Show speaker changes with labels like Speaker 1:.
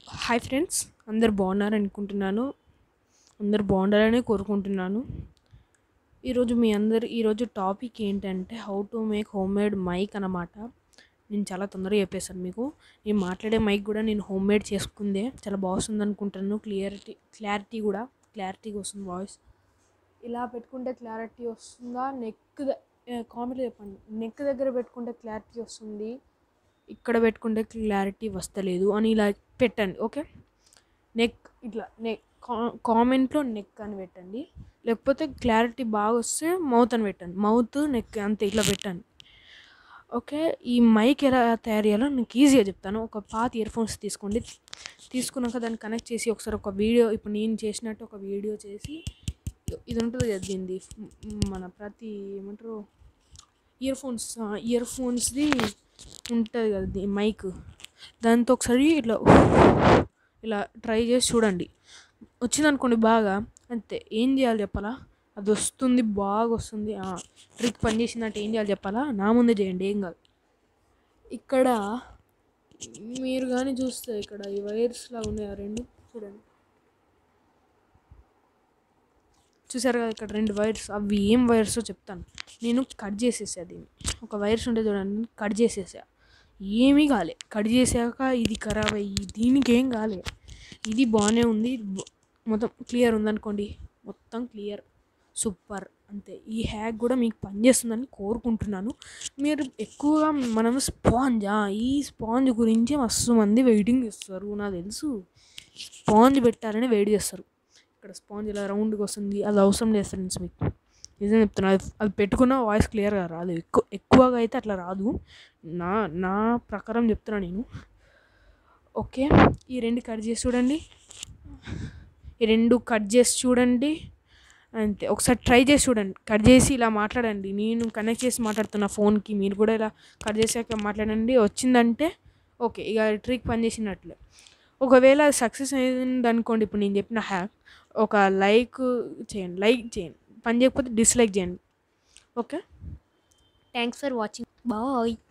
Speaker 1: hi friends అందరు బాగున్నారు అనుకుంటున్నాను అందరు బాగుండాలని కోరుకుంటున్నాను ఈరోజు మీ అందరు ఈరోజు టాపిక్ ఏంటంటే how to make home made mic అన్నమాట నేను చాలా తొందరగా చెప్పేశాను మీకు నేను మాట్లాడే మైక్ కూడా నేను హోమ్ మేడ్ చేసుకుందే చాలా బాగుంది అనుకుంటాను క్లియరిటీ క్లారిటీ కూడా క్లారిటీగా వస్తుంది వాయిస్ ఇలా పెట్టుకుంటే క్లారిటీ వస్తుందా నెక్ కామెంట్లో చెప్పండి నెక్ దగ్గర పెట్టుకుంటే క్లారిటీ వస్తుంది ఇక్కడ పెట్టుకుంటే క్లారిటీ వస్తలేదు అని ఇలా పెట్టండి ఓకే నెక్ ఇట్లా నెక్ కామెంట్లో నెక్ అని పెట్టండి లేకపోతే క్లారిటీ బాగా వస్తే మౌత్ అని పెట్టండి మౌత్ నెక్ అంతే ఇట్లా పెట్టండి ఓకే ఈ మైక్ ఎలా తయారు చేయాలో నీకు ఈజీగా చెప్తాను ఒక పాత ఇయర్ ఫోన్స్ తీసుకోండి తీసుకున్నాక దాన్ని కనెక్ట్ చేసి ఒకసారి ఒక వీడియో ఇప్పుడు నేను చేసినట్టు ఒక వీడియో చేసి ఇది ఉంటుంది కదా దీనిది మన ప్రతి ఏమంటారు ఇయర్ ఫోన్స్ ఇయర్ ఫోన్స్ది ఉంటుంది కదా దీ మైక్ దాంతో ఒకసారి ఇట్లా ఇలా ట్రై చేసి చూడండి వచ్చిందనుకోండి బాగా అంతే ఏం చేయాలి చెప్పాలా అది వస్తుంది బాగా వస్తుంది ట్రిక్ పని చేసిందంటే ఏం చేయాలి చెప్పాలా నా ముందే చేయండి ఏం కాదు ఇక్కడ మీరు కానీ చూస్తే ఇక్కడ ఈ వైర్స్ లాగా ఉన్నాయి ఆ రెండు చూడండి చూసారు కదా ఇక్కడ రెండు వైర్స్ అవి ఏం వైర్స్ చెప్తాను నేను కట్ చేసేసా దీన్ని ఒక వైర్స్ ఉంటే చూడండి కట్ చేసేసా ఏమీ కాలే కట్ చేసాక ఇది ఖరాబ్ అయ్యి దీనికి ఏం కాలే ఇది బాగానే ఉంది మొత్తం క్లియర్ ఉందనుకోండి మొత్తం క్లియర్ సూపర్ అంతే ఈ హ్యాక్ కూడా మీకు పనిచేస్తుందని కోరుకుంటున్నాను మీరు ఎక్కువగా మనం స్పాంజా ఈ స్పాంజ్ గురించి మస్తు మంది వెయిటింగ్ చేస్తారు నాకు తెలుసు స్పాంజ్ పెట్టాలని వెయిట్ చేస్తారు ఇక్కడ స్పాంజ్ ఇలా రౌండ్గా వస్తుంది అది అవసరం లేదు ఫ్రెండ్స్ మీకు నిజం చెప్తున్నా అది అది పెట్టుకున్న వాయిస్ క్లియర్గా రాదు ఎక్కువ ఎక్కువగా అయితే అట్లా రాదు నా నా ప్రకారం చెప్తున్నా నేను ఓకే ఈ రెండు కట్ చేసి చూడండి ఈ రెండు కట్ చేసి చూడండి అంతే ఒకసారి ట్రై చేసి చూడండి కట్ చేసి ఇలా మాట్లాడండి నేను కనెక్ట్ చేసి మాట్లాడుతున్నా ఫోన్కి మీరు కూడా ఇలా కట్ చేసాక మాట్లాడండి వచ్చిందంటే ఓకే ఇక ట్రిక్ పనిచేసినట్లే ఒకవేళ అది సక్సెస్ అయింది అనుకోండి ఇప్పుడు నేను చెప్పిన హ్యాక్ ఒక లైక్ చేయండి లైక్ చేయండి పని చేయకపోతే డిస్లైక్ చేయండి okay thanks for watching bye